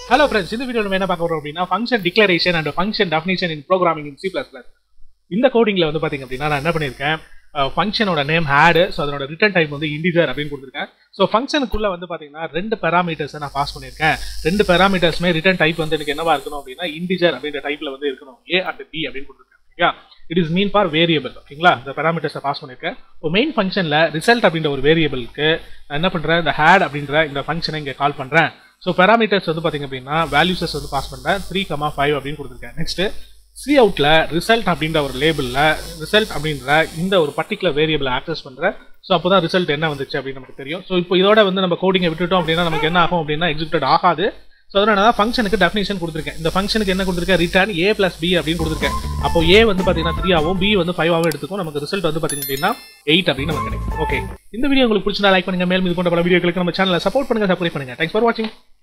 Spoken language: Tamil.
ஹலோ ஃப்ரெண்ட்ஸ் இந்த வீடியோ நம்ம என்ன பார்க்க போறோம் அப்படின்னா function declaration and function definition in programming in C plus plus இந்த கோடிங்ல வந்து பாத்தீங்க அப்படின்னா நான் என்ன பண்ணியிருக்கேன் ஃபங்க்ஷனோட நேம் ஹேடு ஸோ அதனோட ரிட்டர்ன் டைப் வந்து இண்டிஜர் அப்படின்னு கொடுத்துருக்கேன் ஸோ ஃபங்க்ஷனுக்குள்ள வந்து பாத்தீங்கன்னா ரெண்டு பேராமீட்டர்ஸை நான் பாஸ் பண்ணியிருக்கேன் ரெண்டு பேராமீட்டர்ஸ்மே ரிட்டர்ன் டைப் வந்து எனக்கு என்னவா இருக்கணும் அப்படின்னா இண்டிஜர் அப்படின்ற டைப்ல வந்து இருக்கணும் ஏ அண்ட் பி அப்படின்னு கொடுத்துருக்கேன் ஓகேங்களா it is mean for variable ஓகேங்களா இந்த பேராமீட்டர்ஸை பாஸ் பண்ணியிருக்கேன் இப்போ மெயின் ஃபங்க்ஷனில் ரிசல்ட் அப்படின்ற ஒரு வேரியபிளுக்கு நான் என்ன பண்ணுறேன் இந்த ஹேட் அப்படின்ற இந்த ஃபங்க்ஷனை இங்கே கால் பண்ணுறேன் ஸோ பேராமீட்டர்ஸ் வந்து பார்த்தீங்க அப்படின்னா வேல்யூஸஸ் வந்து பாஸ் பண்ணுறேன் த்ரீ கமா ஃபைவ் அப்படின்னு கொடுத்துருக்கேன் நெக்ஸ்ட் சி அவுட்ல ரிசல்ட் அப்படின்ற ஒரு லேபிளில் ரிசல்ட் அப்படின்ற இந்த ஒரு பர்டிகுலர் வேரியபிளை ஆக்சஸ் பண்ணுறேன் ஸோ அப்போ தான் ரிசல்ட் என்ன வந்துச்சு அப்படின்னு நமக்கு தெரியும் ஸோ இப்போ இதோட வந்து நம்ம கோடிங்கை விட்டுட்டோம் அப்படின்னா நமக்கு என்ன ஆகும் அப்படின்னா எக்ஸிக்யூட் ஆகாது ஸோ அதனால தான் ஃபங்க்ஷனுக்கு டெஃபினேஷன் கொடுத்துருக்கேன் இந்த ஃபங்க்ஷனுக்கு என்ன கொடுத்துருக்கேன் ரிட்டர்ன் ஏ பிளஸ் பி அப்படின்னு கொடுத்துருக்கேன் அப்போ ஏ வந்து பார்த்தீங்கன்னா த்ரீ ஆகும் பி வந்து ஃபைவ் ஆகும் எடுத்துக்கும் நமக்கு ரிசல்ட் வந்து பார்த்தீங்க அப்படின்னா எயிட் அப்படின்னு நமக்கு கிடைக்கும் ஓகே இந்த வீடியோ உங்களுக்கு பிடிச்சிருந்தா லைக் பண்ணுங்க மேலும் இது போன்ற பல வீடியோக்களுக்கு நம்ம சேனலை சப்போர்ட் பண்ணுங்க சப்ஸ்கிரைப் பண்ணுங்க தேங்க்ஸ் ஃபார் வாட்சிங்